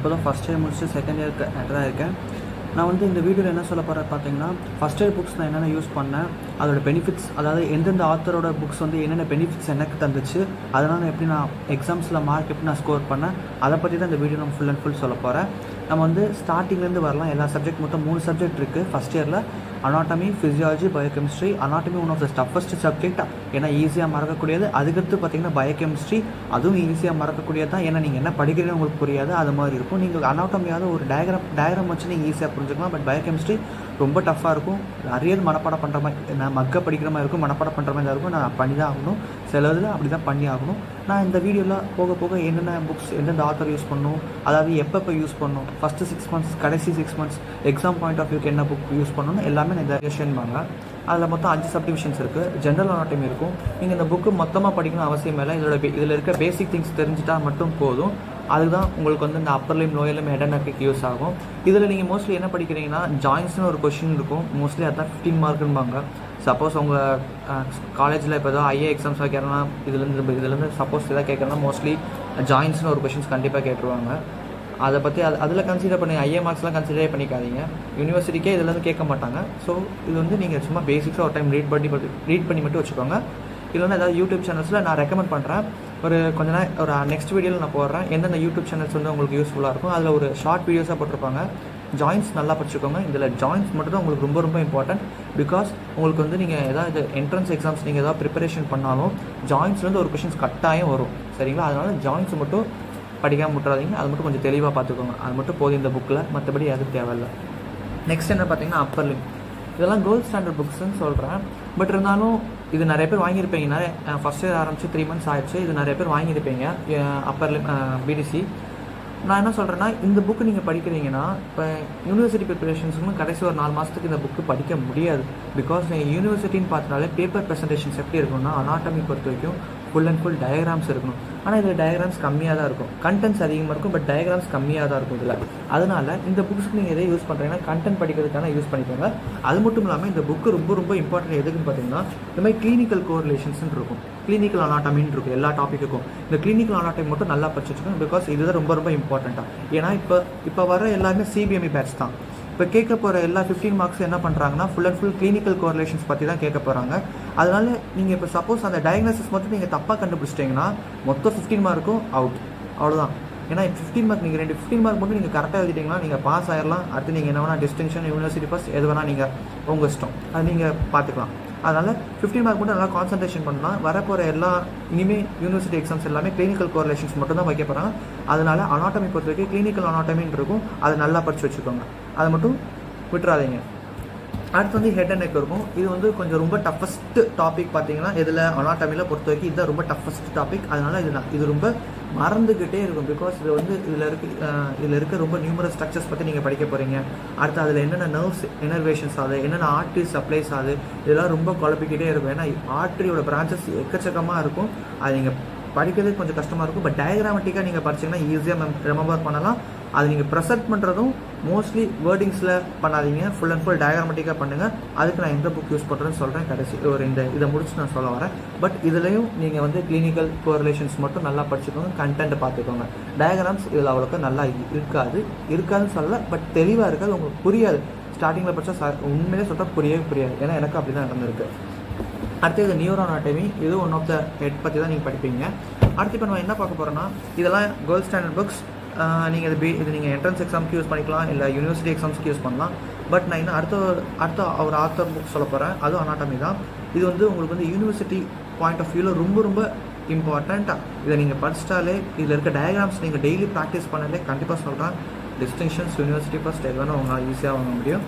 இப்போ தான் first year முடிச்சு செகண்ட் இயருக்கு என்டராக இருக்கேன் நான் வந்து இந்த வீடியோவில் என்ன சொல்ல போகிறேன் பார்த்தீங்கன்னா ஃபஸ்ட் இயர் புக்ஸ் நான் என்னென்ன யூஸ் பண்ணேன் அதோட பெனிஃபிட்ஸ் அதாவது எந்தெந்த ஆத்தரோட புக்ஸ் வந்து என்னென்ன பெனிஃபிட்ஸ் எனக்கு தந்துச்சு அதனால் எப்படி நான் எக்ஸாம்ஸில் மார்க் எப்படி நான் ஸ்கோர் பண்ணேன் அதை பற்றி தான் இந்த வீடியோ நான் ஃபுல் அண்ட் ஃபுல் சொல்ல போகிறேன் நம்ம வந்து ஸ்டார்டிங்லேருந்து வரலாம் எல்லா சப்ஜெக்ட் மொத்தம் மூணு சப்ஜெக்ட் இருக்குது ஃபஸ்ட் இயரில் anatomy physiology biochemistry anatomy one of the toughest subject ஏன்னா ஈஸியாக மறக்கக்கூடியது அதுக்கடுத்து பார்த்தீங்கன்னா பயோகெமிஸ்ட்ரி அதுவும் ஈஸியாக மறக்கக்கூடியது தான் ஏன்னா நீங்கள் என்ன படிக்கிறீங்க உங்களுக்கு புரியாது அது மாதிரி இருக்கும் நீங்கள் அனாட்டமியாவது ஒரு டயக்ராம் டயக்ராம் வச்சு நீங்கள் ஈஸியாக புரிஞ்சுக்கலாம் பட் பயோகெமிஸ்ட்ரி ரொம்ப டஃப்பாக இருக்கும் நிறைய மனப்பாடம் பண்ணுற மாதிரி நான் மக்க படிக்கிற மாதிரி இருக்கும் மனப்பாடம் பண்ணுற மாதிரி தான் இருக்கும் நான் பண்ணி தான் ஆகணும் சில இதில் அப்படி தான் பண்ணி ஆகணும் நான் இந்த வீடியோவில் போக போக என்னென்ன புக்ஸ் எந்தெந்த ஆத்தர் யூஸ் பண்ணணும் அதாவது எப்பப்போ யூஸ் பண்ணணும் ஃபஸ்ட்டு சிக்ஸ் மந்த்ஸ் கடைசி six months exam point of வியூக்கு என்ன புக் யூஸ் பண்ணணும் எல்லாமே நான் இந்த ஷேர் பண்ணாங்க அதில் மொத்தம் அஞ்சு சப்டிவிஷன்ஸ் இருக்குது ஜென்ரல் அனாட்டமி இருக்கும் நீங்கள் இந்த புக்கு மொத்தமாக படிக்கணும் அவசியம் இல்லை இதோட இதில் இருக்க பேசிக் திங்ஸ் தெரிஞ்சுட்டா மட்டும் போதும் அதுதான் உங்களுக்கு வந்து இந்த upper limb lower limb head use ஆகும் இதில் நீங்கள் மோஸ்ட்லி என்ன படிக்கிறீங்கன்னா ஜாயின்ஸ்னு ஒரு கொஷின் இருக்கும் மோஸ்ட்லி அதான் ஃபிஃப்டீன் மார்க்குன்பாங்க சப்போஸ் உங்கள் காலேஜில் இப்போ ஏதோ ஐஏ எக்ஸாம்ஸ் வைக்கிறனா இதுலேருந்து இதுலேருந்து சப்போஸ் எதாவது கேட்குறனா மோஸ்ட்லி ஜாயின்ஸ்னு ஒரு கொஷின்ஸ் கண்டிப்பாக கேட்டுருவாங்க அதை பற்றி அது அதில் கன்சிடர் பண்ணி ஐஏ மார்க்ஸ்லாம் கன்சிடரே பண்ணிக்காதீங்க யூனிவர்சிட்டிக்கே இதுலேருந்து கேட்க மாட்டாங்க ஸோ இது வந்து நீங்கள் சும்மா பேசிக்ஸாக ஒரு டைம் ரீட் பண்ணி ரீட் பண்ணி மட்டும் வச்சுக்கோங்க இல்லைன்னா ஏதாவது யூடியூப் சேனல்ஸில் நான் ரெக்கமெண்ட் பண்ணுறேன் ஒரு கொஞ்ச நேரம் ஒரு நெக்ஸ்ட் வீடியோவில் நான் போடுறேன் எந்தெந்த யூடியூப் சேனல்ஸ் வந்து உங்களுக்கு யூஸ்ஃபுல்லாக இருக்கும் அதில் ஒரு ஷார்ட் வீடியோஸாக போட்டிருப்பாங்க ஜாயின்ஸ் நல்லா படிச்சுக்கோங்க இதில் ஜாயின்ஸ் மட்டும் தான் உங்களுக்கு ரொம்ப ரொம்ப இம்பார்ட்டன்ட் பிகாஸ் உங்களுக்கு வந்து நீங்கள் ஏதாவது என்ட்ரன்ஸ் எக்ஸாம்ஸ் நீங்கள் ஏதாவது ப்ரிப்பரேஷன் பண்ணாலும் ஜாயின்ஸ்லேருந்து ஒரு கொஷின்ஸ் கட்டாயம் வரும் சரிங்களா அதனால் ஜாயின்ஸ் மட்டும் படிக்காமல் விட்டுறாதீங்க அது மட்டும் கொஞ்சம் தெளிவாக பார்த்துக்கோங்க அது மட்டும் போதும் இந்த புக்கில் மற்றபடி எதுவும் தேவையில்லை நெக்ஸ்ட் என்ன பார்த்தீங்கன்னா அப்பர் லிம் இதெல்லாம் கோல்ட் ஸ்டாண்டர்ட் புக்ஸ்ன்னு சொல்கிறேன் பட் இருந்தாலும் இது நிறைய பேர் வாங்கியிருப்பீங்க நிறைய ஃபஸ்ட் இயர் ஆரம்பிச்சு த்ரீ மந்த்ஸ் ஆயிடுச்சு இது நிறைய பேர் வாங்கியிருப்பீங்க அப்பர் லிம் பிடிசி நான் என்ன சொல்கிறேன்னா இந்த புக்கு நீங்கள் படிக்கிறீங்கன்னா இப்போ யூனிவர்சிட்டி ப்ரிப்பரேஷன்ஸுக்கு கடைசி ஒரு நாலு மாதத்துக்கு இந்த புக்கு படிக்க முடியாது பிகாஸ் நீங்கள் யூனிவர்சிட்டின்னு பார்த்தாலே பேப்பர் ப்ரெசன்டேஷன்ஸ் எப்படி இருக்கும்னா அனாட்டமி பொறுத்த வரைக்கும் ஃபுல் அண்ட் ஃபுல் டயக்ராம்ஸ் இருக்கணும் ஆனால் இதில் டயக்ராம்ஸ் கம்மியாக தான் இருக்கும் கண்டென்ட்ஸ் அதிகமாக இருக்கும் பட் டயக்ராம்ஸ் கம்மியாக தான் இருக்கும் இதில் அதனால் இந்த புக்ஸ்க்கு நீங்கள் எதை யூஸ் பண்ணுறீங்கன்னா கண்டென்ட் படிக்கிறதுக்கான யூஸ் பண்ணிக்கோங்க அது மட்டும் இல்லாமல் இந்த புக்கு ரொம்ப ரொம்ப இம்பார்ட்டன்ட் எதுக்குன்னு பார்த்தீங்கன்னா இந்த மாதிரி கிளினிக்கல் கோரிலேஷன்ஸ் இருக்கும் கிளினிக்கல் அனாட்டமின்னு இருக்கும் எல்லா டாப்பிக்குக்கும் இந்த கிளினிக்கல் அனாட்டமி மட்டும் நல்லா படிச்சுக்கோங்க பிகாஸ் இதுதான் ரொம்ப ரொம்ப இம்பார்ட்டண்ட்டாக ஏன்னா இப்போ இப்போ வர எல்லாருமே சிபிஎம்இ பேட்ச் தான் இப்போ கேட்க போகிற எல்லா ஃபிஃப்டீன் மார்க்ஸ் என்ன பண்ணுறாங்கன்னா full and full clinical correlations பற்றி தான் கேட்க போகிறாங்க அதனால நீங்கள் இப்போ சப்போஸ் அந்த டயக்னோசிஸ் மட்டும் நீங்கள் தப்பாக கண்டுபிடிச்சிட்டிங்கன்னா மொத்தம் ஃபிஃப்டீன் மார்க்கும் அவுட் அவ்வளோதான் ஏன்னா ஃபிஃப்டீன் மார்க் நீங்கள் ரெண்டு ஃபிஃப்டீன் மார்க் மட்டும் நீங்கள் கரெக்டாக எழுதிட்டிங்கன்னா நீங்கள் பாஸ் ஆயிடலாம் அடுத்து நீங்கள் என்ன வேணால் டிஸ்டிங்ஷன் யூனிவர்சிட்டி ஃபஸ்ட் எது வேணால் நீங்கள் உங்கள் இஷ்டம் அது நீங்கள் பார்த்துக்கலாம் அதனால் ஃபிஃப்டின் மார்க் மட்டும் நல்லா கான்சன்ட்ரேஷன் பண்ணலாம் வரப்போகிற எல்லா இனிமேல் யூனிவர்சிட்டி எக்ஸாம்ஸ் எல்லாமே கிளினிக்கல் கோரிலேஷன்ஸ் மட்டும் தான் வைக்க போகிறாங்க அதனால் அனாட்டமி பொறுத்த வரைக்கும் கிளினிக்கல் அனாட்டமின்னு இருக்கும் அதை நல்லா படித்து வச்சுக்கோங்க அதை மட்டும் விட்டுறாதீங்க அடுத்து வந்து ஹெட் அண்ட் நெக் இருக்கும் இது வந்து கொஞ்சம் ரொம்ப டஃபஸ்ட் டாபிக் பார்த்தீங்கன்னா இதில் அனாட்டமியில் பொறுத்த வரைக்கும் இதுதான் ரொம்ப டஃபஸ்ட் டாபிக் அதனால் இது இது ரொம்ப மறந்துக்கிட்டே இருக்கும் பிகாஸ் இது வந்து இதில் இருக்க இதில் இருக்க ரொம்ப நியூமரஸ் ஸ்ட்ரக்சர்ஸ் பற்றி நீங்கள் படிக்க போகிறீங்க அடுத்து அதில் என்னென்ன நர்வ்ஸ் எனர்வேஷன்ஸ் ஆகுது என்னென்ன ஆர்ட்ரி சப்ளைஸ் ஆகுது இதெல்லாம் ரொம்ப குழப்பிக்கிட்டே இருக்கும் ஏன்னா ஆர்ட்ரியோட பிரான்ச்சஸ் எக்கச்சக்கமாக இருக்கும் அது நீங்கள் படிக்கிறதுக்கு கொஞ்சம் கஷ்டமாக இருக்கும் பட் டயக்ராமட்டிக்காக நீங்கள் படிச்சிங்கன்னா ஈஸியாக மெம் ரிமெம்பர் பண்ணலாம் அது நீங்கள் ப்ரெசென்ட் பண்ணுறதும் மோஸ்ட்லி வேர்டிங்ஸில் பண்ணாதீங்க ஃபுல் அண்ட் ஃபுல் டயக்ராமட்டிக்காக பண்ணுங்கள் அதுக்கு நான் எந்த புக் யூஸ் பண்ணுறேன்னு சொல்கிறேன் கடைசி ஒரு இந்த இதை முடிச்சு நான் சொல்ல வரேன் பட் இதுலேயும் நீங்கள் வந்து கிளினிக்கல் கோரிலேஷன்ஸ் மட்டும் நல்லா படிச்சுக்கோங்க கண்டென்ட் பார்த்துக்கோங்க டயக்ராம்ஸ் இதில் அவ்வளோக்கு நல்லா இருக்காது இருக்காதுன்னு சொல்லலை பட் தெளிவாக இருக்காது உங்களுக்கு புரியாது ஸ்டார்டிங்கில் படித்தா உண்மையிலே சொல்லிட்டா புரியவே புரியாது ஏன்னா எனக்கு அப்படி தான் நடந்திருக்கு அடுத்து இது நியூரான் அனாட்டமி இது ஒன் ஆஃப் த ஹெட் பற்றி தான் நீங்கள் படிப்பீங்க அடுத்து இப்போ நம்ம என்ன பார்க்க போகிறோன்னா இதெல்லாம் கோல்ட் ஸ்டாண்டர்ட் புக்ஸ் நீங்கள் இது பி இது நீங்கள் என்ட்ரன்ஸ் எக்ஸாமுக்கு யூஸ் பண்ணிக்கலாம் இல்லை யூனிவர்சிட்டி எக்ஸாம்ஸ்க்கு யூஸ் பண்ணலாம் பட் நான் இன்னும் அடுத்த அடுத்த ஒரு ஆத்தர் புக் சொல்ல போகிறேன் அதுவும் அனாட்டமி தான் இது வந்து உங்களுக்கு வந்து யூனிவர்சிட்டி பாயிண்ட் ஆஃப் வியூவில் ரொம்ப ரொம்ப இம்பார்ட்டண்ட்டாக இதை நீங்கள் படிச்சிட்டாலே இதில் இருக்க டயக்ராம்ஸ் நீங்கள் டெய்லி ப்ராக்டிஸ் பண்ணாலே கண்டிப்பாக சொல்கிறேன் டிஸ்டிங்ஷன்ஸ் யூனிவர்சிட்டி ஃபஸ்ட் எது வேணால் உங்களால் ஈஸியாக வாங்க முடியும்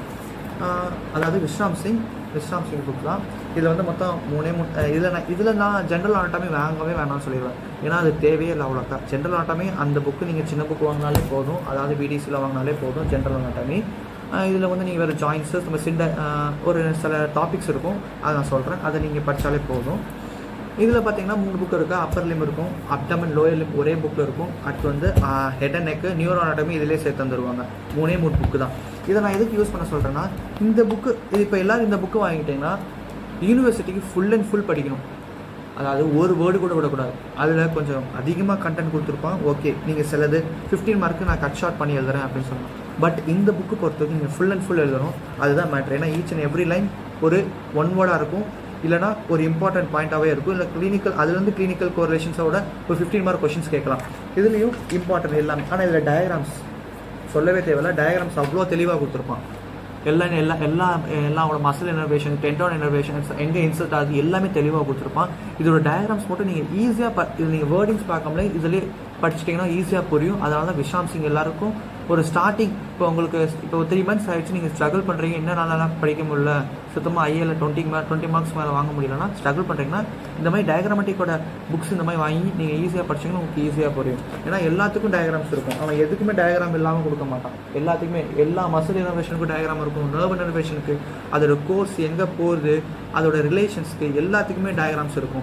அதாவது விஸ்ராம் சிங் விஸ்ராம் சிங் புக் தான் இதில் வந்து மொத்தம் மூணே மூணு இதில் நான் இதில் நான் ஜென்ரல் ஆட்டாமே வாங்கவே வேணாம்னு சொல்லிடுவேன் ஏன்னா அது தேவையே இல்லை அவ்வளோக்கா ஜென்ரல் ஆட்டாமே அந்த புக்கு நீங்கள் சின்ன புக் வாங்கினாலே போதும் அதாவது பிடிசியில் வாங்கினாலே போதும் ஜென்ரல் ஆட்டாமி இதில் வந்து நீங்கள் வேறு ஜாயின்ஸஸ் நம்ம சிண்ட ஒரு சில டாபிக்ஸ் இருக்கும் அதை நான் சொல்கிறேன் அதை நீங்கள் படித்தாலே போதும் இதில் பார்த்தீங்கன்னா மூணு புக் இருக்குது அப்பர் லிம் இருக்கும் அப்டமன் லோயர் லிம் ஒரே புக்கில் இருக்கும் அடுத்து வந்து head and neck neuro anatomy இதிலே சேர்த்து தந்துருவாங்க மூணே மூணு புக்கு தான் இதை நான் எதுக்கு யூஸ் பண்ண சொல்கிறேன்னா இந்த புக்கு இது இப்போ எல்லோரும் இந்த புக்கு வாங்கிட்டீங்கன்னா யூனிவர்சிட்டிக்கு ஃபுல் அண்ட் ஃபுல் படிக்கணும் அதாவது ஒரு வேர்டு கூட விடக்கூடாது அதில் கொஞ்சம் அதிகமாக கண்டென்ட் கொடுத்துருப்பான் ஓகே நீங்கள் சிலது ஃபிஃப்டீன் மார்க்கு நான் கட் ஷார்ட் பண்ணி எழுதுறேன் அப்படின்னு சொல்லலாம் பட் இந்த புக்கு பொறுத்த வரைக்கும் நீங்கள் ஃபுல் அண்ட் ஃபுல் எழுதணும் அதுதான் மேட்ரு ஏன்னா ஈச் அண்ட் எவ்ரி லைன் ஒரு ஒன் வேர்டாக இருக்கும் இல்லைனா ஒரு இம்பார்ட்டன்ட் பாயிண்ட்டாகவே இருக்கும் இல்லை கிளினிக்கல் அதுலேருந்து கிளினிக்கல் கோரிலேஷன்ஸோட ஒரு ஃபிஃப்டீன் மார்க் கொஷின்ஸ் கேட்கலாம் இதுலேயும் இம்பார்ட்டன்ட் எல்லாமே ஆனால் இதில் டயக்ராம்ஸ் சொல்லவே தேவையில்ல டயக்ராம்ஸ் அவ்வளோ தெளிவாக கொடுத்துருப்பான் எல்லா எல்லா எல்லா எல்லாவோட மசில் இனர்வேஷன் டென்டான் இனர்வேஷன்ஸ் எங்கே இன்சர்ட் ஆகுது எல்லாமே தெளிவாக கொடுத்துருப்பான் இதோட டயக்ராம்ஸ் மட்டும் நீங்கள் ஈஸியாக ப இது நீங்கள் வேர்டிங்ஸ் பார்க்காமலே இதிலே படிச்சிட்டிங்கன்னா ஈஸியாக புரியும் அதனால தான் விஷாம் சிங் எல்லாருக்கும் ஒரு ஸ்டார்டிங் இப்போ உங்களுக்கு இப்போ த்ரீ மந்த்ஸ் ஆயிடுச்சு நீங்கள் ஸ்ட்ரகிள் பண்ணுறீங்க என்ன நாளாக படிக்க முடியல சுத்தமாக ஐஏல டுவெண்ட்டி மார்க் டுவெண்ட்டி மார்க்ஸ் மேலே வாங்க முடியலன்னா ஸ்ட்ரகிள் பண்ணுறீங்கன்னா இந்த மாதிரி டயக்ராமேட்டிக்கோட புக்ஸ் இந்த மாதிரி வாங்கி நீங்கள் ஈஸியாக படிச்சிங்கன்னா உங்களுக்கு ஈஸியாக புரியும் ஏன்னா எல்லாத்துக்கும் டயக்ராம்ஸ் இருக்கும் அவன் எதுக்குமே டயக்ராம் இல்லாமல் கொடுக்க மாட்டான் எல்லாத்துக்குமே எல்லா மசில் இனோவேஷனுக்கும் டயக்ராம் இருக்கும் நர்வ் இனோவேஷனுக்கு அதோட கோர்ஸ் எங்கே போகுது அதோட ரிலேஷன்ஸ்க்கு எல்லாத்துக்குமே டயக்ராம்ஸ் இருக்கும்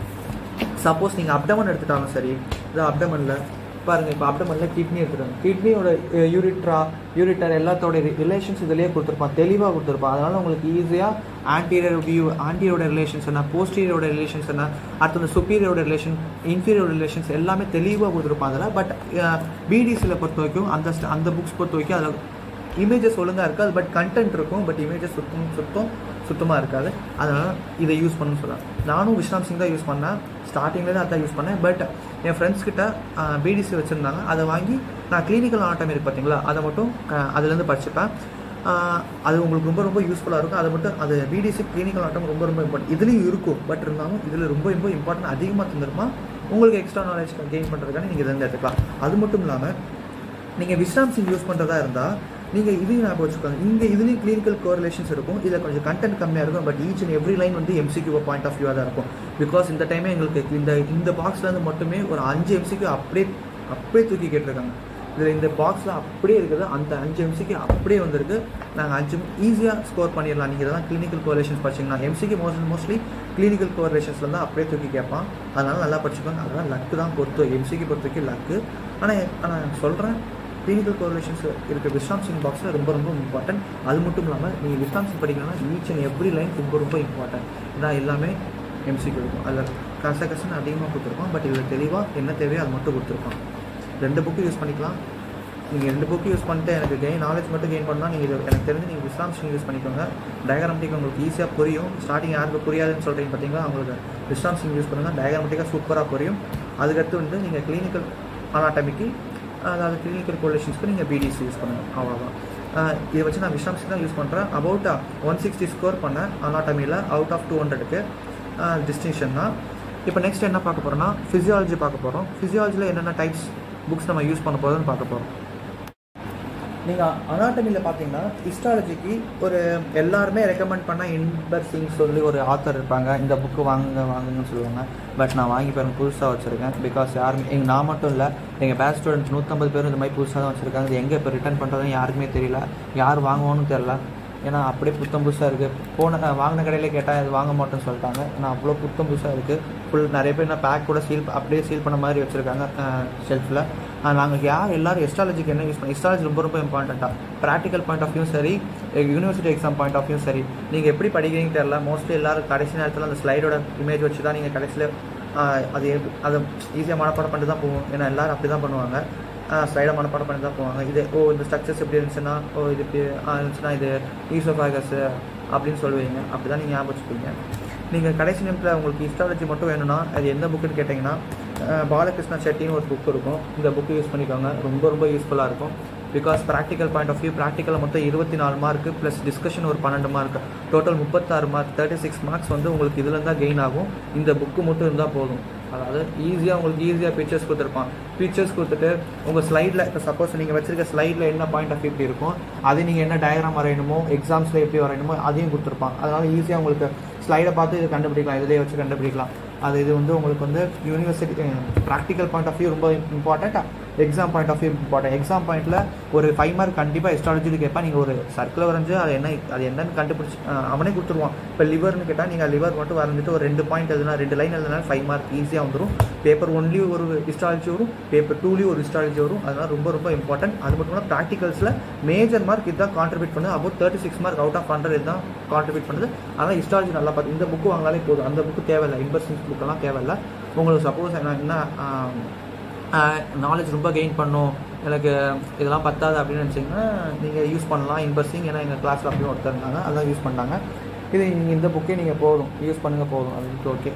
சப்போஸ் நீங்கள் அப்டமன் எடுத்துட்டாலும் சரி இது அப்டமனில் பாருங்கள் இப்போ அப்டமனில் கிட்னி எடுத்துட்டாங்க கிட்னியோட யூரிட்ரா யூரிட்டர் எல்லாத்தோட ரிலேஷன்ஸ் இதிலேயே கொடுத்துருப்பான் தெளிவாக கொடுத்துருப்பான் அதனால் உங்களுக்கு ஈஸியாக ஆன்டீரியர் வியூ ஆன்டீரியோட ரிலேஷன்ஸ் என்ன போஸ்டீரியோட ரிலேஷன்ஸ் என்ன அடுத்த சுப்பீரியோட ரிலேஷன் இன்ஃபீரியர் ரிலேஷன்ஸ் எல்லாமே தெளிவாக கொடுத்துருப்பான் அதில் பட் பிடிசியில் பொறுத்த வரைக்கும் அந்த st- அந்த புக்ஸ் பொறுத்த வரைக்கும் அதில் இமேஜஸ் ஒழுங்காக இருக்காது பட் கண்டென்ட் இருக்கும் பட் இமேஜஸ் சுத்தம் சுத்தம் சுத்தமாக இருக்காது அதனால் இதை யூஸ் பண்ணணும்னு சொல்லலாம் நானும் விஸ்ராம் சிங் தான் யூஸ் பண்ணேன் ஸ்டார்டிங்லேருந்து அதான் யூஸ் பண்ணேன் பட் என் ஃப்ரெண்ட்ஸ் கிட்ட பிடிசி வச்சுருந்தாங்க அதை வாங்கி நான் கிளினிக்கல் ஆட்டம் இருக்கு பார்த்தீங்களா அதை மட்டும் க- அதுலேருந்து படிச்சுப்பேன் ஆஹ் அது உங்களுக்கு ரொம்ப ரொம்ப யூஸ்ஃபுல்லாக இருக்கும் அது மட்டும் அது பிடிசி கிளினிக்கல் ஆட்டம் ரொம்ப ரொம்ப இம்பார்ட்டன்ட் இதுலேயும் இருக்கும் பட் இருந்தாலும் இதில் ரொம்ப ரொம்ப இம்பார்ட்டன்ட் அதிகமாக தந்துருமா உங்களுக்கு எக்ஸ்ட்ரா நாலேஜ் கெயின் பண்ணுறதுக்கான நீங்கள் இதை எடுத்துக்கலாம் அது மட்டும் இல்லாமல் நீங்கள் விஸ்ராம் சிங் யூஸ் பண்ணுறதா இருந்தால் நீங்கள் இதையும் ஞாபகம் வச்சுக்கோங்க இங்கே இதுலேயும் கிளினிக்கல் கோரிலேஷன்ஸ் இருக்கும் இதில் கொஞ்சம் கண்டென்ட் கம்மியாக இருக்கும் but each and every line வந்து எம்சிக்யூ பாயிண்ட் ஆஃப் வியூவாக தான் இருக்கும் பிகாஸ் இந்த டைமே எங்களுக்கு இந்த இந்த பாக்ஸ்லேருந்து மட்டுமே ஒரு அஞ்சு எம்சிக்யூ அப்படியே அப்படியே தூக்கி கேட்டிருக்காங்க இதில் இந்த பாக்ஸில் அப்படியே இருக்குது அந்த அஞ்சு எம்சிக்கு அப்படியே வந்திருக்கு நாங்கள் அஞ்சு ஈஸியாக ஸ்கோர் பண்ணிடலாம் நீங்கள் இதெல்லாம் கிளினிக்கல் கோரிலேஷன்ஸ் படிச்சிங்கன்னா எம்சிக்கு மோஸ்ட் மோஸ்ட்லி கிளினிக்கல் கோரிலேஷன்ஸில் தான் அப்படியே தூக்கி கேட்பான் அதனால் நல்லா படிச்சுக்கோங்க அதெல்லாம் லக்கு தான் பொறுத்து எம்சிக்கு பொறுத்த வரைக்கும் லக்கு ஆனால் ஆனால் சொல்கிறேன் கிளினிக்கல் கோரிலேஷன்ஸ் இருக்க விஸ்ராம் சிங் பாக்ஸில் ரொம்ப ரொம்ப இம்பார்ட்டன்ட் அது மட்டும் இல்லாமல் நீங்கள் விஸ்ராம் சிங் படிக்கணும்னா ஈச் அண்ட் எவ்ரி லைன் ரொம்ப ரொம்ப இம்பார்ட்டன்ட் இதான் எல்லாமே எம்சிக்கு இருக்கும் அதில் கச கசன்னு அதிகமாக கொடுத்துருப்பான் பட் இதில் தெளிவாக என்ன தேவையோ அது மட்டும் கொடுத்துருப்பான் ரெண்டு புக்கு யூஸ் பண்ணிக்கலாம் நீங்கள் ரெண்டு புக்கு யூஸ் பண்ணிட்டு எனக்கு கெயின் நாலேஜ் மட்டும் கெயின் பண்ணால் நீங்கள் இது எனக்கு தெரிஞ்சு நீங்கள் விஸ்ராம் சிங் யூஸ் பண்ணிக்கோங்க டயக்ராமட்டிக் உங்களுக்கு ஈஸியாக புரியும் ஸ்டார்டிங் யாருக்கு புரியாதுன்னு சொல்கிறீங்க பார்த்தீங்களா உங்களுக்கு விஸ்ராம் சிங் யூஸ் பண்ணுங்கள் டயக்ராமட்டிக்காக சூப்பராக புரியும் அதுக்கடுத்து வந்து நீங்கள் கிளினிக்கல் அனாட்டமிக்கு அதாவது கிளினிக்கல் கோலேஷன்ஸ்க்கு நீங்கள் பிடிசி யூஸ் பண்ணுங்கள் அவ்வளோதான் ஆஹ் இதை வச்சு நான் விஸ்ராம் சிங் தான் யூஸ் பண்ணுறேன் அபவுட் ஒன் சிக்ஸ்டி ஸ்கோர் பண்ணேன் அனாட்டமியில் அவுட் ஆஃப் டூ ஹண்ட்ரடுக்கு டிஸ்டிங்ஷன் தான் இப்போ நெக்ஸ்ட் என்ன பார்க்க போகிறோம்னா ஃபிசியாலஜி பார்க்க போகிறோம் ஃபிசியாலஜியில் என்னென்ன டைப்ஸ் புக்ஸ் நம்ம யூஸ் பண்ண போகிறோம்னு பார்க்க போகிறோம் நீங்கள் அனாட்டமியில் பார்த்தீங்கன்னா ஹிஸ்டாலஜிக்கு ஒரு எல்லாருமே ரெக்கமெண்ட் பண்ண இன்பர் சிங் சொல்லி ஒரு ஆத்தர் இருப்பாங்க இந்த புக்கு வாங்குங்க வாங்குங்கன்னு சொல்லுவாங்க பட் நான் வாங்கி பாருங்க புதுசாக வச்சுருக்கேன் பிகாஸ் யாருமே எங்கள் நான் மட்டும் இல்லை எங்கள் பேட்ச் ஸ்டூடெண்ட்ஸ் நூற்றம்பது பேரும் இந்த மாதிரி புதுசாக தான் வச்சுருக்காங்க இது எங்கே இப்போ ரிட்டர்ன் பண்ணுறதுன்னு யாருக்குமே தெரியல யார் வாங்குவோன்னு தெரில ஏன்னா அப்படியே புத்தம் புதுசாக இருக்குது போன அஹ், வாங்கின கடையிலே கேட்டால் இது வாங்க மாட்டேன்னு சொல்லிட்டாங்க ஏன்னா அவ்வளோ புத்தம் புதுசாக இருக்குது ஃபுல் நிறைய பேர் என்ன பேக் கூட சீல் அப்படியே சீல் பண்ண மாதிரி வச்சுருக்காங்க ஷெல்ஃபில் நாங்கள் யார் எல்லாரும் எஸ்ட்ராலஜிக்கு என்ன யூஸ் பண்ண எஸ்ட்ராலஜி ரொம்ப ரொம்ப இம்பார்ட்டண்ட்டாக ப்ராக்டிக்கல் பாயிண்ட் ஆஃப் வியூ சரி university exam point of view சரி நீங்கள் எப்படி படிக்கிறீங்கன்னு தெரில மோஸ்ட்லி எல்லாரும் கடைசி நேரத்தில் அந்த ஸ்லைடோட இமேஜ் வச்சு தான் நீங்கள் கடைசியில் அது எப்படி- அதை ஈஸியாக மனப்பாடம் பண்ணிட்டு தான் போவோம் ஏன்னா எல்லாரும் அப்படி தான் பண்ணுவாங்க ஸ்லைடை மனப்பாடம் பண்ணி தான் போவாங்க இது ஓ இந்த ஸ்ட்ரக்சர்ஸ் எப்படி இருந்துச்சுன்னா ஓ இது இப்படி ஆ, இருந்துச்சுன்னா இது ஈசோஃபாகஸ் அப்படின்னு சொல்லுவீங்க அப்படி தான் நீங்கள் ஞாபகம் வச்சுப்பீங்க நீங்கள் கடைசி நேரத்தில் உங்களுக்கு ஹிஸ்டாலஜி மட்டும் வேணும்னா அது எந்த புக்குன்னு கேட்டிங்கன்னா அஹ், பாலகிருஷ்ணா செட்டின்னு ஒரு புக் இருக்கும் இந்த புக்கு யூஸ் பண்ணிக்கோங்க ரொம்ப ரொம்ப யூஸ்ஃபுல்லாக இருக்கும் because practical point of view practical மொத்தம் இருபத்தி நாலு மார்க் ப்ளஸ் டிஸ்கஷன் ஒரு பன்னெண்டு மார்க் டோட்டல் முப்பத்தாறு மார்க் தேர்ட்டி சிக்ஸ் மார்க்ஸ் வந்து உங்களுக்கு இதுல தான் கெயின் ஆகும் இந்த புக்கு மட்டும் இருந்தால் போதும் அதாவது ஈஸியாக உங்களுக்கு ஈஸியாக பிக்சர்ஸ் கொடுத்துருப்பான் பிக்சர்ஸ் கொடுத்துட்டு உங்கள் ஸ்லைடில் இப்போ சப்போஸ் நீங்கள் வச்சிருக்க ஸ்லைடில் என்ன பாயிண்ட் ஆஃப் வியூ இப்படி இருக்கும் அது நீங்கள் என்ன டயக்ராம் வரையணுமோ எக்ஸாம்ஸில் எப்படி வரையணுமோ அதையும் கொடுத்துருப்பான் அதனால் ஈஸியாக உங்களுக்கு ஸ்லைடை பார்த்து இது கண்டுபிடிக்கலாம் இதிலே வச்சு கண்டுபிடிக்கலாம் அது இது வந்து உங்களுக்கு வந்து university practical point of view ரொம்ப important exam point of view important exam பாயிண்ட்டில் ஒரு ஃபைவ் மார்க் கண்டிப்பாக ஹிஸ்டாலஜியில் கேட்பான் நீங்கள் ஒரு சர்க்கிள் வரைஞ்சு அது என்ன அது என்னன்னு கண்டுபிடிச்சி அஹ் அவனே கொடுத்துருவான் இப்போ லிவர்னு கேட்டால் நீங்கள் லிவர் மட்டும் வரைஞ்சிட்டு ஒரு ரெண்டு பாயிண்ட் எழுதுனா ரெண்டு லைன் எழுதுனா ஃபைவ் மார்க் ஈஸியாக வந்துடும் பேப்பர் ஒன்லி ஒரு ஹிஸ்டாலஜி வரும் பேப்பர் டூலேயும் ஒரு ஹிஸ்டாலஜி வரும் அதனால் ரொம்ப ரொம்ப இம்பார்ட்டன்ட் அது மட்டும் இல்லாமல் ப்ராக்டிகல்ஸில் மேஜர் மார்க் இதுதான் கான்ட்ரிபியூட் பண்ணுது about thirty six mark out of hundred இதுதான் கான்ட்ரிபியூட் பண்ணுது அதனால் ஹிஸ்டாலஜி நல்லா பார்த்து இந்த புக்கு வாங்கினாலே போதும் அந்த புக்கு தேவையில்லை இன்வெஸ்டிங்ஸ் புக்கெல்லாம் தேவையில்லை உங்களுக்கு சப்போஸ் என்ன நாலேஜ் ரொம்ப கெயின் பண்ணும் எனக்கு இதெல்லாம் பத்தாது அப்படின்னு நினச்சிங்கன்னா நீங்கள் யூஸ் பண்ணலாம் இன்பர்சிங் ஏன்னா எங்கள் கிளாஸில் அப்படியும் ஒருத்தர் இருந்தாங்க அதான் யூஸ் பண்ணாங்க இது நீங்கள் இந்த புக்கே நீங்கள் போதும் யூஸ் பண்ணுங்கள் போதும் அதுக்கு ஓகே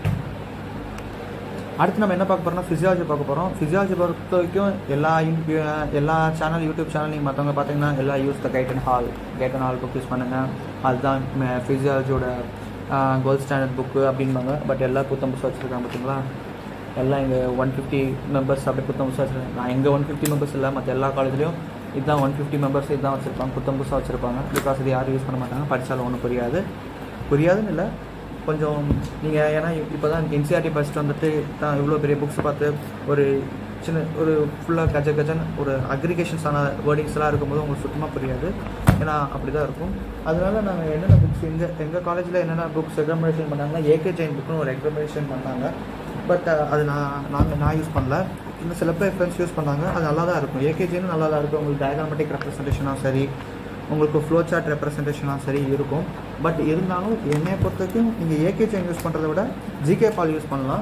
அடுத்து நம்ம என்ன பார்க்க போறோம்னா ஃபிசியாலஜி பார்க்க போகிறோம் ஃபிசியாலஜி பொறுத்த வரைக்கும் எல்லா யூ- எல்லா சேனல் யூடியூப் சேனல் நீங்கள் மற்றவங்க பார்த்தீங்கன்னா எல்லா use the Guyton Hall Guyton Hall book use பண்ணுங்கள் அதுதான் ஃபிசியாலஜியோட கோல்ட் ஸ்டாண்டர்ட் புக்கு அப்படிம்பாங்க பட் எல்லா புத்தம் புதுசாக வச்சுருக்காங்க பார்த்தீங்களா எல்லாம் இங்கே ஒன் ஃபிஃப்டி மெம்பர்ஸ் அப்படி புத்தம் புதுசாக வச்சுருக்காங்க நான் எங்கள் ஒன் ஃபிஃப்டி மெம்பர்ஸ் இல்லை மற்ற எல்லா காலேஜ்லேயும் இதுதான் ஒன் ஃபிஃப்டி மெம்பர்ஸ் இதுதான் வச்சுருப்பாங்க புத்தம் புதுசாக வச்சுருப்பாங்க பிகாஸ் இது யாரும் யூஸ் பண்ண மாட்டாங்க படித்தாலும் ஒன்றும் புரியாது புரியாதுன்னு இல்லை கொஞ்சம் நீங்கள் ஏன்னா இப்போ தான் என்சிஆர்டி படிச்சுட்டு வந்துட்டு தான் இவ்வளோ பெரிய புக்ஸ் பார்த்து ஒரு சின்ன ஒரு ஃபுல்லாக கஜ கஜன் ஒரு அக்ரிகேஷன்ஸான வேர்டிங்ஸ்லாம் இருக்கும்போது உங்களுக்கு சுத்தமாக புரியாது ஏன்னா அப்படி தான் இருக்கும் அதனால நாங்கள் என்னென்ன புக்ஸ் எங்கள் எங்கள் காலேஜில் என்னென்ன புக்ஸ் ரெக்கமெண்டேஷன் பண்ணாங்கன்னா ஏகே ஜெயின் புக்குன்னு ஒரு ரெக்கமெண்டேஷன் பண்ணாங்க பட் அது நான் நாங்கள் நான் யூஸ் பண்ணல இன்னும் சில பேர் ஃப்ரெண்ட்ஸ் யூஸ் பண்ணாங்க அது நல்லா தான் இருக்கும் ஏகேஜின்னு நல்லா தான் இருக்கும் உங்களுக்கு டயக்ராமெட்டிக் ரெப்ரஸன்டேஷனாக சரி உங்களுக்கு ஃப்ளோ சார்ட் ரெப்ரஸன்டேஷனாக சரி இருக்கும் பட் இருந்தாலும் என்னைய பொறுத்த வரைக்கும் நீங்கள் ஏகேஜிஎன் யூஸ் பண்ணுறத விட ஜிகே பால் யூஸ் பண்ணலாம்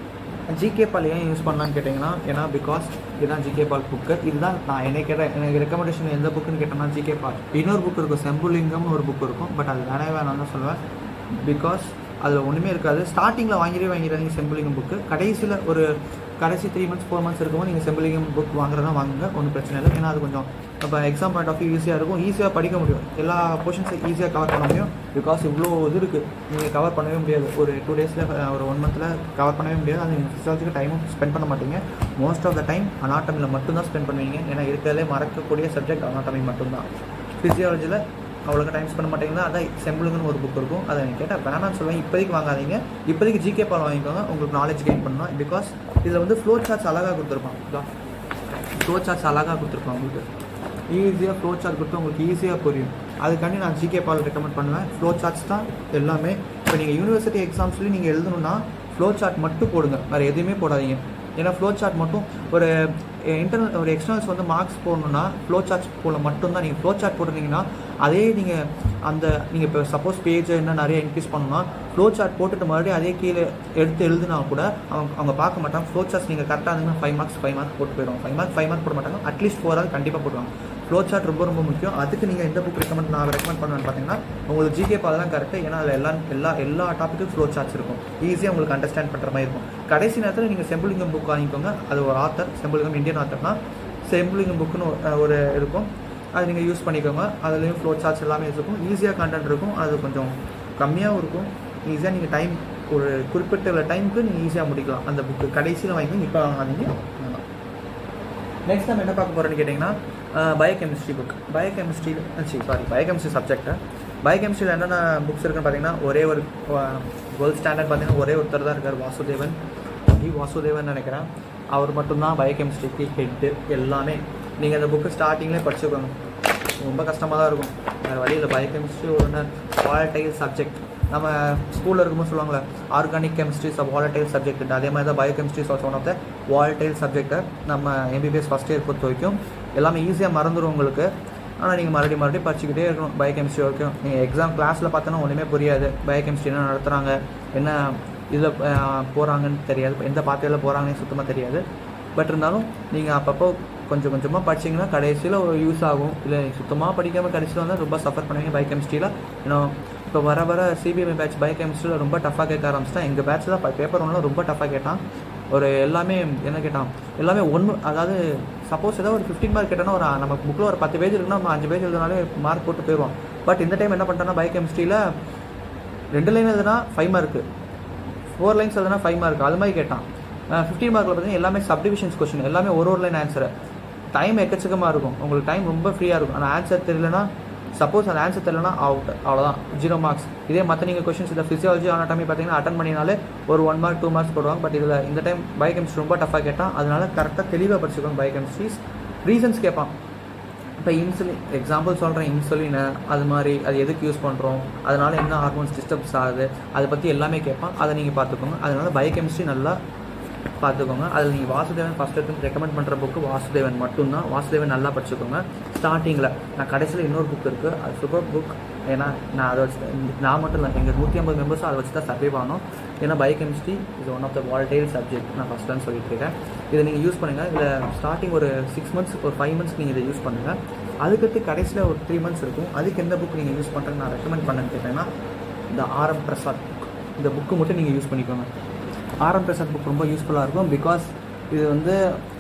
ஜிகே பால் ஏன் யூஸ் பண்ணலான்னு கேட்டிங்கன்னா ஏன்னா பிகாஸ் இதுதான் ஜிகே பால் புக்கு இதுதான் நான் என்னை கேட்ட எனக்கு ரெக்கமெண்டேஷன் எந்த புக்குன்னு கேட்டேன்னா ஜிகே பால் இன்னொரு புக் இருக்கும் செம்புலிங்கம்னு ஒரு புக் இருக்கும் பட் அது வேணவே வேணாம்னு தான் சொல்லுவேன் பிகாஸ் அதில் ஒன்றுமே இருக்காது ஸ்டார்டிங்கில் வாங்கிடவே வாங்கிடாதீங்க செம்புலிங்கம் புக்கு கடைசியில் ஒரு கடைசி த்ரீ மந்த்ஸ் ஃபோர் மந்த்ஸ் இருக்கும்போது நீங்கள் செம்புலிங்கம் புக் வாங்குறதா வாங்குங்க ஒன்றும் பிரச்சனை இல்லை ஏன்னா அது கொஞ்சம் இப்போ எக்ஸாம் பாயிண்ட் ஆஃப் வியூ ஈஸியாக இருக்கும் ஈஸியாக படிக்க முடியும் எல்லா போர்ஷன்ஸும் ஈஸியாக கவர் பண்ண முடியும் பிகாஸ் இவ்வளோ இது இருக்குது நீங்கள் கவர் பண்ணவே முடியாது ஒரு டூ டேஸில் ஒரு ஒன் மந்தில் கவர் பண்ணவே முடியாது அது நீங்கள் ஃபிசியாலஜிக்கு டைமும் ஸ்பெண்ட் பண்ண மாட்டீங்க மோஸ்ட் ஆஃப் த டைம் அனாட்டமியில் மட்டும்தான் ஸ்பெண்ட் பண்ணுவீங்க ஏன்னா இருக்கிறதுலே மறக்கக்கூடிய சப்ஜெக்ட் அனாட்டமி மட்டும்தான் ஃபிசியாலஜியில் அவ்வளோக்கு டைம் ஸ்பெண்ட் மாட்டீங்கன்னா அதான் செம்பிளுங்கன்னு ஒரு புக் இருக்கும் அதை நீங்கள் கேட்டால் வேணாம்னு சொல்லுவேன் இப்போதைக்கு வாங்காதீங்க இப்போதைக்கு ஜிகே பால் வாங்கிக்கோங்க உங்களுக்கு நாலேஜ் கெயின் பண்ணணும் பிகாஸ் இதில் வந்து ஃப்ளோ சார்ட்ஸ் அழகாக கொடுத்துருப்பான் இதான் ஃப்ளோ சார்ட்ஸ் அழகாக கொடுத்துருப்பான் உங்களுக்கு ஈஸியாக ஃப்ளோ சார்ட் கொடுத்து உங்களுக்கு ஈஸியாக புரியும் அதுக்காண்டி நான் ஜிகே பால் ரெக்கமெண்ட் பண்ணுவேன் ஃப்ளோ சார்ட்ஸ் தான் எல்லாமே இப்போ நீங்கள் யூனிவர்சிட்டி எக்ஸாம்ஸ்லேயும் நீங்கள் எழுதணும்னா ஃப்ளோ சார்ட் மட்டும் போடுங்க வேறு எதுவுமே போடாதீங்க ஏன்னா ஃப்ளோ சார்ட் மட்டும் ஒரு இன்டர்னல் ஒரு எக்ஸ்டர்னல்ஸ் வந்து மார்க்ஸ் போடணும்னா ஃப்ளோ சார்ட் போல மட்டும்தான் நீங்கள் ஃப்ளோ சார்ட் போட்டிருந்தீங்கன்னா அதே நீங்கள் அந்த நீங்கள் இப்போ சப்போஸ் பேஜ் என்ன நிறைய இன்க்ரீஸ் பண்ணணும்னா ஃப்ளோ சார்ட் போட்டுட்டு மறுபடியும் அதே கீழே எடுத்து எழுதுனா கூட அவங்க அவங்க பார்க்க மாட்டாங்க ஃப்ளோ சார்ட்ஸ் நீங்கள் கரெக்டாக இருந்தீங்கன்னா ஃபைவ் மார்க்ஸ் ஃபைவ் மார்க் போட்டு போயிடும் ஃபைவ் மார்க் ஃபைவ் மார்க் போட மாட்டாங்க அட்லீஸ்ட் ஃபோர் ஆல் கண்டிப்பாக போடுவாங்க ஃப்ளோ சார்ட் ரொம்ப ரொம்ப முக்கியம் அதுக்கு நீங்கள் எந்த புக் ரெக்கமெண்ட் நான் ரெக்கமெண்ட் பண்ணுவேன்னு பார்த்தீங்கன்னா உங்களுக்கு ஜிகே பாதெல்லாம் கரெக்டு ஏன்னா அதில் எல்லா எல்லா எல்லா டாப்பிக்கும் ஃப்ளோ சார்ட்ஸ் இருக்கும் ஈஸியாக உங்களுக்கு அண்டர்ஸ்டாண்ட் பண்ணுற மாதிரி இருக்கும் கடைசி நேரத்தில் நீங்கள் செம்பிளிங்கம் புக் வாங்கிக்கோங்க அது ஒரு ஆத்தர் செம்பிளிங்கம் இந்தியன் ஆத்தர்னா செம்பிளிங்கம் புக்குன்னு ஒரு- ஒரு இருக்கும் அது நீங்கள் யூஸ் பண்ணிக்கோங்க அதுலேயும் ஃப்ளோ சார்ட்ஸ் எல்லாமே இருக்கும் ஈஸியாக கண்டென்ட் இருக்கும் அது கொஞ்சம் கம்மியாகவும் இருக்கும் ஈஸியாக நீங்கள் டைம் ஒரு குறிப்பிட்ட டைமுக்கு நீங்கள் ஈஸியாக முடிக்கலாம் அந்த புக்கு கடைசியில் வாங்கிக்கோங்க இப்போ வாங்காதீங்க வேணாம். நெக்ஸ்ட் நம்ம என்ன பார்க்க போகிறோம்னு கேட்டிங்கன்னா பயோகெமிஸ்ட்ரி புக் பயோகெமிஸ்ட்ரி சரி சாரி பயோகெமிஸ்ட்ரி சப்ஜெக்ட்டு பயோகெமிஸ்ட்ரியில் என்னென்ன புக்ஸ் இருக்குன்னு பார்த்தீங்கன்னா ஒரே ஒரு வேர்ல்ட் ஸ்டாண்டர்ட் பார்த்தீங்கன்னா ஒரே ஒருத்தர் தான் இருக்கார் வாசுதேவன் டி வாசுதேவன் நினைக்கிறேன் அவர் மட்டும்தான் பயோகெமிஸ்ட்ரிக்கு ஹெட்டு எல்லாமே நீங்கள் அந்த புக்கு ஸ்டார்டிங்லேயே படிச்சுக்கோங்க ரொம்ப கஷ்டமாக தான் இருக்கும் வேறு வழியில் பயோகெமிஸ்ட்ரி ஒரு வாலட்டைல் சப்ஜெக்ட் நம்ம ஸ்கூலில் இருக்கும்போது சொல்லுவாங்களே organic chemistry sub volatile subject அதே மாதிரி தான் biochemistry also one of the volatile சப்ஜெக்ட்டை நம்ம எம்பிபிஎஸ் ஃபஸ்ட் இயர் பொறுத்த வரைக்கும் எல்லாமே ஈஸியாக மறந்துடும் உங்களுக்கு ஆனால் நீங்கள் மறுபடியும் மறுபடியும் படிச்சுக்கிட்டே இருக்கணும் பயோகெமிஸ்ட்ரி வரைக்கும் நீங்கள் எக்ஸாம் கிளாஸில் பார்த்தோன்னா ஒன்றுமே புரியாது பயோகெமிஸ்ட்ரி என்ன நடத்துகிறாங்க என்ன இதில் போகிறாங்கன்னு தெரியாது எந்த பாத்தியில் போகிறாங்கன்னு சுத்தமாக தெரியாது பட் இருந்தாலும் நீங்கள் அப்பப்போ கொஞ்சம் கொஞ்சமாக படிச்சீங்கன்னா கடைசியில் ஒரு யூஸ் ஆகும் இல்லை சுத்தமாக படிக்காமல் கடைசியில் வந்து ரொம்ப சஃபர் பண்ணுவீங்க பயோகெமிஸ்ட்ரியில் ஏன்னா இப்போ வர வர சிபிஎம்ஐ பேட்ச் பயோகெமிஸ்ட்ரியில் ரொம்ப டஃபாக கேட்க ஆரம்பிச்சிட்டேன் எங்கள் பேட்ச் தான் பேப்பர் ஒன்றும் ரொம்ப டஃபாக கேட்டான் ஒரு எல்லாமே என்ன கேட்டான் எல்லாமே ஒன்று அதாவது சப்போஸ் ஏதோ ஒரு ஃபிஃப்டின் மார்க் கேட்டோன்னா ஒரு நம்ம புக்கில் ஒரு பத்து பேஜ் இருக்குன்னா நம்ம அஞ்சு பேஜ் எழுதினாலே மார்க் போட்டு போயிடுவோம் பட் இந்த டைம் என்ன பண்ணிட்டோன்னா பயோகெமிஸ்ட்ரியில் ரெண்டு லைன் எழுதுனா ஃபைவ் மார்க்கு ஃபோர் லைன்ஸ் எழுதுனா ஃபைவ் மார்க் அது மாதிரி கேட்டான் ஃபிஃப்டின் மார்க்கில் பார்த்தீங்கன்னா எல்லாமே சப்டிவிஷன்ஸ் கொஸ்டின் எல்லாமே ஒரு ஒரு லைன் ஆன்சரு டைம் எக்கச்சக்கமாக இருக்கும் உங்களுக்கு டைம் ரொம்ப ஃப்ரீயாக இருக்கும் ஆனால் ஆன்சர் தெரியலனா சப்போஸ் அந்த ஆன்சர் தெரியலனா அவுட் அவ்வளோதான் ஜீரோ மார்க்ஸ் இதே மற்ற நீங்கள் கொஷின்ஸ் இந்த ஃபிசியாலஜி ஆனாட்டமி பார்த்தீங்கன்னா அட்டன் பண்ணினாலே ஒரு ஒன் மார்க் டூ மார்க்ஸ் போடுவாங்க பட் இதில் இந்த டைம் பயோகெமிஸ்ட்ரி ரொம்ப டஃபாக கேட்டான் அதனால கரெக்டாக தெளிவாக படிச்சுக்கோங்க பயோகெமிஸ்ட்ரிஸ் ரீசன்ஸ் கேட்பான் இப்போ இன்சுலின் எக்ஸாம்பிள் சொல்கிறேன் இன்சுலினை அது மாதிரி அது எதுக்கு யூஸ் பண்ணுறோம் அதனால என்ன ஹார்மோன்ஸ் டிஸ்டர்ப்ஸ் ஆகுது அதை பற்றி எல்லாமே கேட்பான் அதை நீங்கள் பார்த்துக்கோங்க அதனால பயோகெமிஸ்ட்ரி நல்லா பார்த்துக்கோங்க அதில் நீங்கள் வாசுதேவன் ஃபஸ்ட் எடுத்து ரெக்கமெண்ட் பண்ணுற புக்கு வாசுதேவன் மட்டும்தான் வாசுதேவன் நல்லா படிச்சுக்கோங்க ஸ்டார்டிங்கில் நான் கடைசியில் இன்னொரு புக் இருக்குது அது சூப்பர் புக் ஏன்னா நான் அதை வச்சு நான் மட்டும் இல்லை எங்கள் நூற்றி ஐம்பது மெம்பர்ஸும் அதை வச்சு தான் சர்வே ஆனோம் ஏன்னா biochemistry is one of the volatile subject நான் ஃபஸ்ட் சொல்லிட்டு இருக்கேன் இதை நீங்கள் யூஸ் பண்ணுங்கள் இதில் ஸ்டார்டிங் ஒரு சிக்ஸ் மந்த்ஸ் ஒரு ஃபைவ் மந்த்ஸ் நீங்கள் இதை யூஸ் பண்ணுங்கள் அதுக்கடுத்து கடைசியில் ஒரு த்ரீ மந்த்ஸ் இருக்கும் அதுக்கு எந்த புக் நீங்கள் யூஸ் பண்ணுறேன்னு நான் ரெக்கமெண்ட் பண்ணேன்னு கேட்டேன்னா இந்த ஆர்எம் பிரசாத் புக் இந்த புக்கு மட்டும் நீங்கள் யூஸ் பண்ணிக்கோங்க ஆர்எம் பிரசாத் புக் ரொம்ப யூஸ்ஃபுல்லாக இருக்கும் பிகாஸ் இது வந்து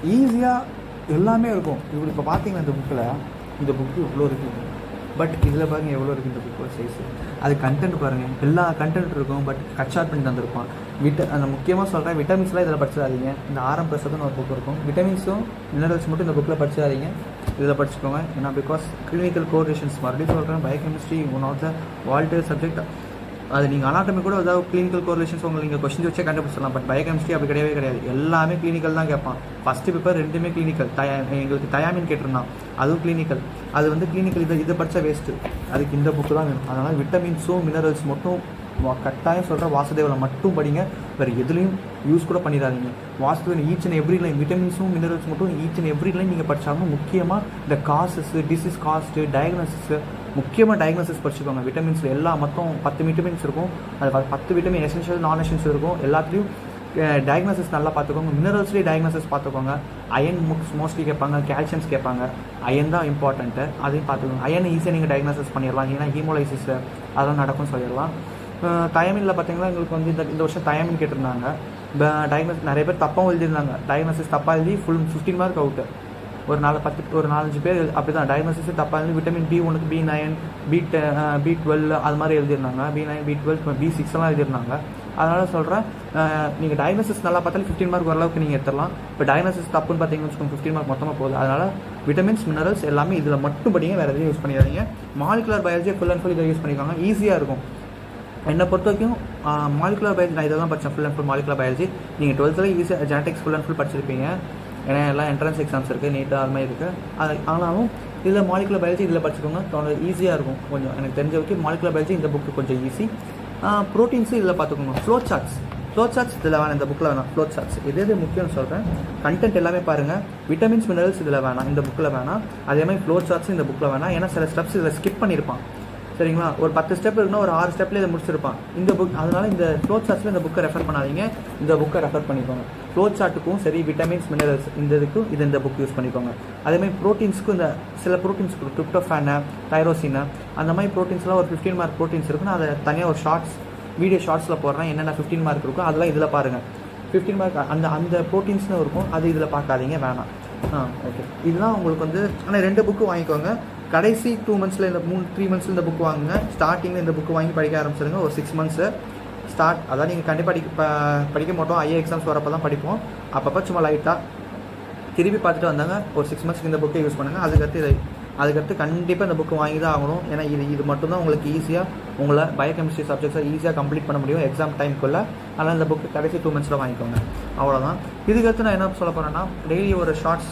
ஈஸியாக எல்லாமே இருக்கும் இவ்வளோ இப்போ பார்த்தீங்கன்னா இந்த புக்கில் இந்த புக்கு இவ்வளோ இருக்குது பட் இதில் பாருங்கள் எவ்வளோ இருக்குது இந்த புக்கோட சைஸ் அது கண்டென்ட் பாருங்கள் எல்லா கண்டென்ட் இருக்கும் பட் கட் ஷார்ட் பண்ணி தந்திருப்பான் விட்ட அந்த முக்கியமாக சொல்கிறேன் விட்டமின்ஸ்லாம் இதில் படிச்சிடாதீங்க இந்த ஆரம் பிரசாத்னு ஒரு புக் இருக்கும் விட்டமின்ஸும் மினரல்ஸ் மட்டும் இந்த புக்கில் படிச்சிடாதீங்க இதில் படிச்சுக்கோங்க ஏன்னா பிகாஸ் கிளினிக்கல் கோரிலேஷன்ஸ் மறுபடியும் சொல்கிறேன் biochemistry one of the volatile subject அது நீங்கள் அனாட்டமி கூட ஏதாவது கிளினிக்கல் கோரிலேஷன்ஸ் உங்களுக்கு நீங்கள் கொஸ்டின் வச்சே கண்டுபிடிச்சிடலாம் பட் பயோகெமிஸ்ட்ரி அப்படி கிடையவே கிடையாது எல்லாமே கிளினிக்கல் தான் கேட்பான் ஃபஸ்ட்டு பேப்பர் ரெண்டுமே கிளினிக்கல் தயா எங்களுக்கு தயாமின் கேட்டிருந்தான் அதுவும் கிளினிக்கல் அது வந்து கிளினிக்கல் இதை இதை படித்தா வேஸ்ட்டு அதுக்கு இந்த புக்கு தான் வேணும் அதனால் விட்டமின்ஸும் மினரல்ஸ் மட்டும் வா- கட்டாயம் சொல்கிற வாசுதேவில் மட்டும் படிங்க வேறு எதுலேயும் யூஸ் கூட பண்ணிடாதீங்க Vasudevan each and every line விட்டமின்ஸும் மினரல்ஸ் மட்டும் ஈச் அண்ட் எவ்ரி லைன் நீங்கள் படித்தாலும் முக்கியமாக இந்த காசஸ் டிசீஸ் காஸ்ட்டு டயக்னோசிஸ் முக்கியமாக டயக்னோசிஸ் படிச்சுக்கோங்க விட்டமின்ஸில் எல்லா மொத்தம் பத்து விட்டமின்ஸ் இருக்கும் அது ப- பத்து விட்டமின் எசென்ஷியல் நான் எசென்ஷியல் இருக்கும் எல்லாத்துலேயும் டயக்னோசிஸ் நல்லா பார்த்துக்கோங்க மினரல்ஸ்லேயே டயக்னோசிஸ் பார்த்துக்கோங்க அயன் முக்ஸ் மோஸ்ட்லி கேட்பாங்க கால்சியம்ஸ் கேட்பாங்க அயன் தான் இம்பார்ட்டன்ட்டு அதையும் பார்த்துக்கோங்க அயன் ஈஸியாக நீங்கள் டயக்னோசிஸ் பண்ணிடலாம் ஏன்னா ஹீமோலைசிஸ் அதெல்லாம் நடக்கும்னு சொல்லிடலாம் தயமினில் பார்த்தீங்கன்னா எங்களுக்கு வந்து இந்த இந்த வருஷம் தயமின் கேட்டிருந்தாங்க டயக்னோஸ் நிறைய பேர் தப்பாகவும் எழுதியிருந்தாங்க டயக்னோசிஸ் தப்பாக எழுதி ஃபுல் ஃபிஃப்டீன் மார்க் அவுட்டு ஒரு நாலு பத்து ஒரு நாலஞ்சு பேர் அப்படி தான் டயக்னோசிஸ் தப்பாக எழுதி விட்டமின் பி ஒனுக்கு B nine B B twelve அது மாதிரி எழுதியிருந்தாங்க B nine B twelve B six எல்லாம் எழுதியிருந்தாங்க அதனால் சொல்கிறேன் நீங்கள் டயக்னோசிஸ் நல்லா பார்த்தாலும் ஃபிஃப்டீன் மார்க் ஓரளவுக்கு நீங்கள் எடுத்துடலாம் இப்போ டயக்னோசிஸ் தப்புன்னு பார்த்தீங்கன்னு வச்சுக்கோங்க ஃபிஃப்டீன் மார்க் மொத்தமாக போகுது அதனால் விட்டமின்ஸ் மினரல்ஸ் எல்லாமே இதில் மட்டும் படிங்க வேறு எதையும் யூஸ் பண்ணிடாதீங்க molecular biology full and full இதை யூஸ் பண்ணிக்கோங்க ஈஸியாக இருக்கும் என்னை பொறுத்த வரைக்கும் மாலிகுலர் பயாலஜி நான் இதை தான் படித்தேன் full and full molecular biology நீங்கள் டுவெல்த்தில் ஈஸியாக ஜெனடிக்ஸ் ஃபுல் அண்ட் ஃபுல் படிச்சிருப்பீங்க ஏன்னா எல்லாம் என்ட்ரன்ஸ் எக்ஸாம்ஸ் இருக்குது நீட்டு அது மாதிரி இருக்குது அது ஆனாலும் இதில் மாலிகுலர் பயாலஜி இதில் படிச்சுக்கோங்க ஈஸியாக இருக்கும் கொஞ்சம் எனக்கு தெரிஞ்ச வரைக்கும் மாலிகுலர் பயாலஜி இந்த புக்கு கொஞ்சம் ஈஸி ப்ரோட்டீன்ஸு இதில் பார்த்துக்கோங்க ஃப்ளோ சார்ட்ஸ் ஃப்ளோ சார்ட்ஸ் இதில் வேணாம் இந்த புக்கில் வேணாம் ஃப்ளோ சார்ட்ஸ் இது எது முக்கியம்னு சொல்கிறேன் கண்டென்ட் எல்லாமே பாருங்கள் விட்டமின்ஸ் மினரல்ஸ் இதில் வேணாம் இந்த புக்கில் வேணாம் அதே மாதிரி ஃப்ளோ சார்ட்ஸ் இந்த புக்கில் வேணாம் ஏன்னா சில ஸ்டெப்ஸ் இதில் ஸ்கிப் பண்ணியிருப்பான் சரிங்களா ஒரு பத்து ஸ்டெப் இருக்குன்னா ஒரு ஆறு ஸ்டெப்ல இதை முடிச்சிருப்பான் இந்த புக் அதனால இந்த ஃப்ளோ சார்ட்ஸில் இந்த புக்கை ரெஃபர் பண்ணாதீங்க இந்த புக்கை ரெஃபர் பண்ணிக்கோங்க ஃப்ளோ சார்ட்டுக்கும் சரி விட்டமின்ஸ் மினரல்ஸ் இந்த இதுக்கும் இது இந்த புக் யூஸ் பண்ணிக்கோங்க அதேமாதிரி ப்ரோட்டீன்ஸ்க்கும் இந்த சில ப்ரோட்டீன்ஸ் ட்ரிப்டோஃபேனு தைரோசினு அந்த மாதிரி ப்ரோட்டீன்ஸ்லாம் ஒரு ஃபிஃப்டீன் மார்க் ப்ரோட்டீன்ஸ் இருக்குன்னா அதை தனியாக ஒரு ஷார்ட்ஸ் வீடியோ ஷார்ட்ஸில் போடுறேன் என்னென்ன ஃபிஃப்டீன் மார்க் இருக்கும் அதெல்லாம் இதில் பாருங்கள் ஃபிஃப்டீன் மார்க் அந்த அந்த ப்ரோட்டீன்ஸ்னு இருக்கும் அது இதில் பார்க்காதீங்க வேணாம் ஆ ஓகே இதுதான் உங்களுக்கு வந்து ஆனால் ரெண்டு புக்கு வாங்கிக்கோங்க கடைசி டூ மந்த்ஸில் இந்த மூணு த்ரீ மந்த்ஸில் இந்த புக் வாங்குங்க ஸ்டார்டிங்கில் இந்த புக்கு வாங்கி படிக்க ஆரம்பிச்சிருங்க ஒரு சிக்ஸ் மந்த்ஸு ஸ்டார்ட் அதான் நீங்கள் கண்டிப்பாக படிக்க ப- படிக்க மாட்டோம் ஐஏ எக்ஸாம்ஸ் வரப்போ தான் படிப்போம் அப்பப்போ சும்மா லைட்டாக திருப்பி பார்த்துட்டு வந்தாங்க ஒரு சிக்ஸ் மந்த்ஸ்க்கு இந்த புக்கை யூஸ் பண்ணுங்கள் அதுக்கடுத்து இதை அதுக்கடுத்து கண்டிப்பாக இந்த புக்கு வாங்கி தான் ஆகணும் ஏன்னா இது இது மட்டும்தான் உங்களுக்கு ஈஸியாக உங்களை பயோகெமிஸ்ட்ரி சப்ஜெக்ட்ஸை ஈஸியாக கம்ப்ளீட் பண்ண முடியும் எக்ஸாம் டைம்க்குள்ளே அதனால் இந்த புக்கு கடைசி டூ மந்த்ஸில் வாங்கிக்கோங்க அவ்வளோதான் இதுக்கடுத்து நான் என்ன சொல்ல போகிறேன்னா டெய்லி ஒரு ஷார்ட்ஸ்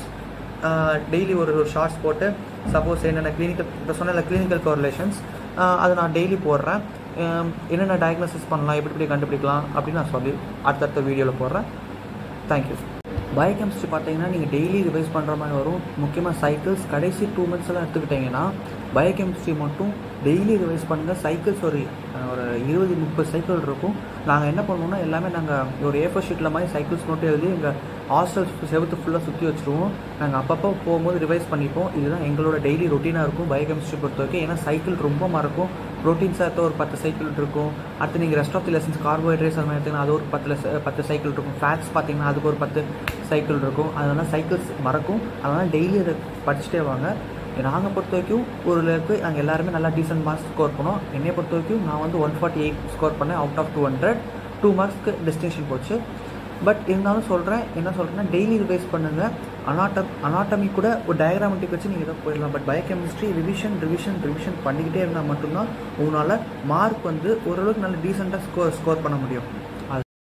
டெய்லி ஒரு ஒரு ஷார்ட்ஸ் போட்டு சப்போஸ் என்னென்ன கிளினிக்கல் இப்போ சொன்ன கிளினிக்கல் கோரிலேஷன்ஸ் அதை நான் டெய்லி போடுறேன் ஆஹ் என்னென்ன டயக்னோசிஸ் பண்ணலாம் எப்படி எப்படி கண்டுபிடிக்கலாம் அப்படின்னு நான் சொல்லி அடுத்தடுத்த வீடியோவில் போடுறேன் தேங்க்யூ பயோகெமிஸ்ட்ரி பார்த்தீங்கன்னா நீங்கள் டெய்லி ரிவைஸ் பண்ணுற மாதிரி வரும் முக்கியமாக சைக்கிள்ஸ் கடைசி டூ மந்த்ஸ்லாம் எடுத்துக்கிட்டிங்கன்னா பயோகெமிஸ்ட்ரி மட்டும் டெய்லி ரிவைஸ் பண்ணுங்கள் சைக்கிள்ஸ் ஒரு ஒரு இருபது முப்பது சைக்கிள் இருக்கும் நாங்கள் என்ன பண்ணுவோம்னா எல்லாமே நாங்கள் ஒரு ஏஃபோர் ஷீட்டில் மாதிரி சைக்கிள்ஸ் மட்டும் எழுதி எங்கள் ஹாஸ்டல் செவத்து ஃபுல்லாக சுற்றி வச்சுருவோம் நாங்கள் அப்பப்போ போகும்போது ரிவைஸ் பண்ணிப்போம் இதுதான் எங்களோட டெய்லி ரொட்டீனாக இருக்கும் பயோகெமிஸ்ட்ரி பொறுத்த வரைக்கும் ஏன்னா சைக்கிள் ரொம்ப மறக்கும் ப்ரோட்டீன்ஸாக இருக்க ஒரு பத்து சைக்கிள் இருக்கும் அடுத்து நீங்கள் rest of the lessons carbohydrates அது மாதிரி எடுத்தீங்கன்னா அது ஒரு பத்து லெஸ் பத்து சைக்கிள் இருக்கும் ஃபேட்ஸ் பார்த்தீங்கன்னா அதுக்கு ஒரு பத்து சைக்கிள் இருக்கும் அதனால் சைக்கிள்ஸ் மறக்கும் அதனால் டெய்லி அதை படிச்சுட்டே வாங்க நாங்கள் பொறுத்த வரைக்கும் ஒரு லெவலுக்கு நாங்கள் எல்லாருமே நல்லா டீசென்ட் மார்க்ஸ் ஸ்கோர் பண்ணோம் என்னை பொறுத்த வரைக்கும் நான் வந்து ஒன் ஃபார்ட்டி எயிட் ஸ்கோர் பண்ணேன் out of two hundred two மார்க்ஸ்க்கு டெஸ்டினேஷன் போச்சு பட் இருந்தாலும் சொல்கிறேன் என்ன சொல்கிறேன்னா டெய்லி ரிவைஸ் பண்ணுங்கள் அனாட்டம் அனாட்டமி கூட ஒரு டயக்ராமெட்டிக் வச்சு நீங்கள் இதை போயிடலாம் but biochemistry revision revision revision பண்ணிக்கிட்டே இருந்தால் மட்டும்தான் உங்களால் மார்க் வந்து ஓரளவுக்கு நல்ல டீசெண்டாக ஸ்கோர் ஸ்கோர் பண்ண முடியும்